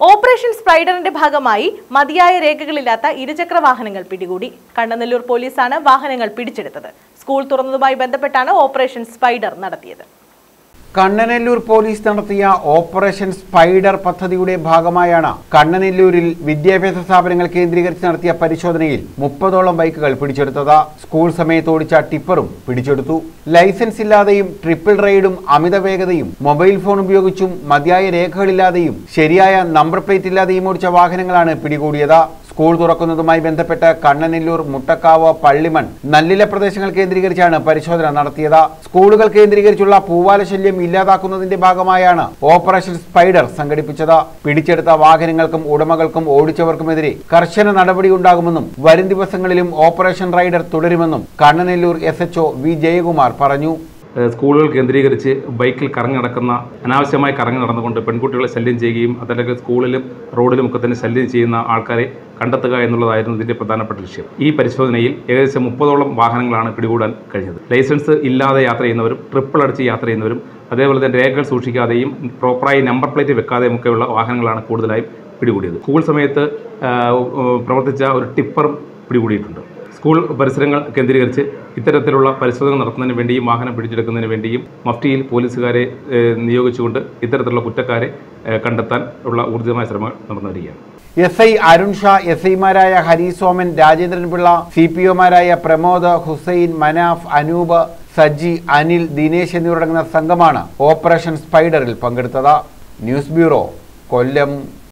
operation സ്പൈഡറിന്റെ ഭാഗമായി മതിയായ രേഖകളില്ലാത്ത ഇരുചക്ര വാഹനങ്ങൾ പിടികൂടി കണ്ണനല്ലൂർ പോലീസാണ് വാഹനങ്ങൾ പിടിച്ചെടുത്തത് സ്കൂൾ തുറന്നതുമായി ബന്ധപ്പെട്ടാണ് ഓപ്പറേഷൻ സ്പൈഡർ നടത്തിയത് കണ്ണനെല്ലൂർ പോലീസ് നടത്തിയ ഓപ്പറേഷൻ സ്പൈഡർ പദ്ധതിയുടെ ഭാഗമായാണ് കണ്ണനെല്ലൂരിൽ വിദ്യാഭ്യാസ സ്ഥാപനങ്ങൾ കേന്ദ്രീകരിച്ച് നടത്തിയ പരിശോധനയിൽ മുപ്പതോളം ബൈക്കുകൾ പിടിച്ചെടുത്തത് സ്കൂൾ സമയത്ത് ഓടിച്ച ടിപ്പറും പിടിച്ചെടുത്തു ലൈസൻസ് ഇല്ലാതെയും ട്രിപ്പിൾ റൈഡും അമിത വേഗതയും മൊബൈൽ ഫോൺ ഉപയോഗിച്ചും മതിയായ രേഖകളില്ലാതെയും ശരിയായ നമ്പർ പ്ലേറ്റ് ഇല്ലാതെയും ഓടിച്ച വാഹനങ്ങളാണ് പിടികൂടിയത് സ്കൂൾ തുറക്കുന്നതുമായി ബന്ധപ്പെട്ട് കണ്ണനെല്ലൂർ മുട്ടക്കാവ് പള്ളിമൺ നല്ലില പ്രദേശങ്ങൾ കേന്ദ്രീകരിച്ചാണ് പരിശോധന നടത്തിയത് സ്കൂളുകൾ കേന്ദ്രീകരിച്ചുള്ള പൂവാല ശല്യം ഇല്ലാതാക്കുന്നതിന്റെ ഭാഗമായാണ് ഓപ്പറേഷൻ സ്പൈഡർ സംഘടിപ്പിച്ചത് പിടിച്ചെടുത്ത വാഹനങ്ങൾക്കും ഉടമകൾക്കും ഓടിച്ചവർക്കുമെതിരെ കർശന നടപടിയുണ്ടാകുമെന്നും വരും ദിവസങ്ങളിലും ഓപ്പറേഷൻ റൈഡർ തുടരുമെന്നും Kannanallur S HO V Jayakumar പറഞ്ഞു ഏഹ് സ്കൂളുകൾ കേന്ദ്രീകരിച്ച് ബൈക്കിൽ കറങ്ങി നടക്കുന്ന അനാവശ്യമായി കറങ്ങി നടന്നുകൊണ്ട് പെൺകുട്ടികളെ ശല്യം ചെയ്യുകയും അതല്ലെങ്കിൽ സ്കൂളിലും റോഡിലും ഒക്കെ തന്നെ ശല്യം ചെയ്യുന്ന ആൾക്കാരെ കണ്ടെത്തുക എന്നുള്ളതായിരുന്നു ഇതിൻ്റെ പ്രധാനപ്പെട്ട ലക്ഷ്യം ഈ പരിശോധനയിൽ ഏകദേശം മുപ്പതോളം വാഹനങ്ങളാണ് പിടികൂടാൻ കഴിഞ്ഞത് ലൈസൻസ് ഇല്ലാതെ യാത്ര ചെയ്യുന്നവരും ട്രിപ്പിൾ അടിച്ച് യാത്ര ചെയ്യുന്നവരും അതേപോലെ തന്നെ രേഖകൾ സൂക്ഷിക്കാതെയും പ്രോപ്പറായി നമ്പർ പ്ലേറ്റ് വെക്കാതെയും ഒക്കെയുള്ള വാഹനങ്ങളാണ് കൂടുതലായും പിടികൂടിയത് സ്കൂൾ സമയത്ത് ആഹ്, ഉം, പ്രവർത്തിച്ച ഒരു ടിപ്പറും പിടികൂടിയിട്ടുണ്ട് സ്കൂൾ പരിസരങ്ങൾ കേന്ദ്രീകരിച്ച് ഇത്തരത്തിലുള്ള പരിശോധന നടത്തുന്നതിന് വേണ്ടിയും വാഹനം പിടിച്ചെടുക്കുന്നതിന് വേണ്ടിയും മഫ്റ്റിയിൽ പോലീസുകാരെ ഏഹ്, നിയോഗിച്ചുകൊണ്ട് ഇത്തരത്തിലുള്ള കുറ്റക്കാരെ ഏഹ്, കണ്ടെത്താൻ ഉള്ള ഊർജിതമായ ശ്രമങ്ങൾ നടന്നു വരികയാണ് S I Arun Shah S ഐമാരായ ഹരിസോമൻ രാജേന്ദ്രൻ പിള്ള സി പി ഒമാരായ പ്രമോദ് ഹുസൈൻ മനാഫ് അനൂപ് സജി അനിൽ ദിനേശ് എന്നിവരടങ്ങുന്ന സംഘമാണ് ഓപ്പറേഷൻ സ്പൈഡറിൽ പങ്കെടുത്തത് ന്യൂസ് ബ്യൂറോ കൊല്ലം